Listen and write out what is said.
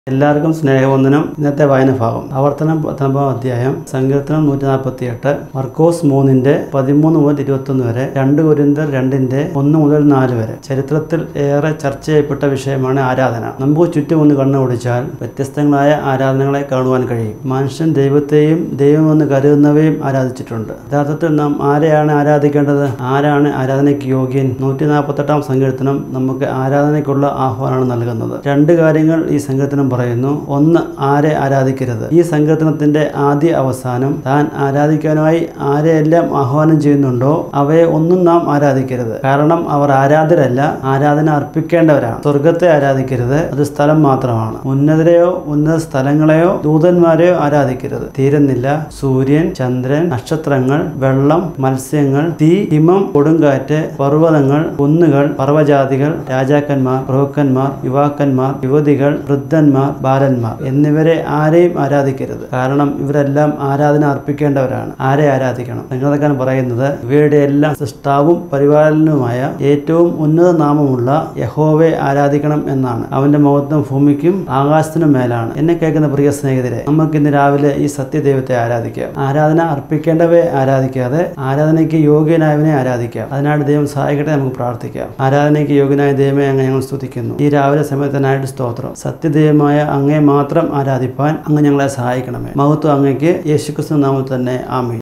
എല്ലാവർക്കും സ്നേഹവന്ദനം ഇന്നത്തെ വായന ഭാഗം ആവർത്തനം പത്തൊമ്പതാം അധ്യായം സങ്കീർത്തനം നൂറ്റി നാൽപ്പത്തി എട്ട് മർക്കോസ് മൂന്നിന്റെ പതിമൂന്ന് മുതൽ ഇരുപത്തൊന്ന് വരെ രണ്ട് കുരിന്തർ രണ്ടിന്റെ ഒന്ന് മുതൽ നാല് വരെ ചരിത്രത്തിൽ ഏറെ ചർച്ച ചെയ്യപ്പെട്ട വിഷയമാണ് ആരാധന നമുക്ക് ചുറ്റും ഒന്ന് കണ്ണു ഓടിച്ചാൽ വ്യത്യസ്തങ്ങളായ ആരാധനകളെ കാണുവാൻ കഴിയും മനുഷ്യൻ ദൈവത്തെയും ദൈവമെന്ന് കരുതുന്നവയും ആരാധിച്ചിട്ടുണ്ട് യഥാർത്ഥത്തിൽ നാം ആരെയാണ് ആരാധിക്കേണ്ടത് ആരാണ് ആരാധനയ്ക്ക് യോഗ്യൻ നൂറ്റി നാൽപ്പത്തെട്ടാം സങ്കീർത്തനം നമുക്ക് ആരാധനയ്ക്കുള്ള ആഹ്വാനമാണ് നൽകുന്നത് രണ്ട് കാര്യങ്ങൾ ഈ സങ്കീർത്തനം പറയുന്നു ഒന്ന് ആരെ ആരാധിക്കരുത് ഈ സങ്കീർത്തനത്തിന്റെ ആദ്യ അവസാനം താൻ ആരാധിക്കാനായി ആരെയെല്ലാം ആഹ്വാനം ചെയ്യുന്നുണ്ടോ അവയെ ഒന്നും നാം ആരാധിക്കരുത് കാരണം അവർ ആരാധരല്ല ആരാധന അർപ്പിക്കേണ്ടവരാണ് സ്വർഗത്തെ ആരാധിക്കരുത് അത് സ്ഥലം മാത്രമാണ് ഉന്നതരെയോ ഉന്നത സ്ഥലങ്ങളെയോ ദൂതന്മാരെയോ ആരാധിക്കരുത് തീരുന്നില്ല സൂര്യൻ ചന്ദ്രൻ നക്ഷത്രങ്ങൾ വെള്ളം മത്സ്യങ്ങൾ തീ ഹിമം കൊടുങ്കാറ്റ് പർവ്വതങ്ങൾ കുന്നുകൾ പർവ്വജാതികൾ രാജാക്കന്മാർ പ്രഭുക്കന്മാർ യുവാക്കന്മാർ യുവതികൾ വൃദ്ധന്മാർ ബാലന്മാർ എന്നിവരെ ആരെയും ആരാധിക്കരുത് കാരണം ഇവരെല്ലാം ആരാധന അർപ്പിക്കേണ്ടവരാണ് ആരെ ആരാധിക്കണം സംഗീതക്കാരൻ പറയുന്നത് ഇവയുടെ എല്ലാം സൃഷ്ടാവും പരിപാലനവുമായ ഏറ്റവും ഉന്നത നാമമുള്ള യഹോവെ ആരാധിക്കണം എന്നാണ് അവന്റെ മഹത്വം ഭൂമിക്കും ആകാശത്തിനും മേലാണ് എന്നെ കേൾക്കുന്ന പ്രിയ സ്നേഹിതരെ നമുക്ക് ഇന്ന് രാവിലെ ഈ സത്യദൈവത്തെ ആരാധിക്കാം ആരാധന അർപ്പിക്കേണ്ടവയെ ആരാധിക്കാതെ ആരാധനയ്ക്ക് യോഗ്യനായവനെ ആരാധിക്കാം അതിനായിട്ട് ദൈവം സഹായിക്കട്ടെ നമുക്ക് പ്രാർത്ഥിക്കാം ആരാധനയ്ക്ക് യോഗ്യനായ ദൈവമേ അങ്ങ് ഞങ്ങൾ സ്തുതിക്കുന്നു ഈ രാവിലെ സമയത്തിനായിട്ട് സ്തോത്രം സത്യദൈവമായ അങ്ങേ മാത്രം ആരാധിപ്പാൻ അങ്ങ് ഞങ്ങളെ സഹായിക്കണമേ മഹത്വം അങ്ങയ്ക്ക് യേശുക്രിസ്തു നാമത്തിൽ തന്നെ ആമേ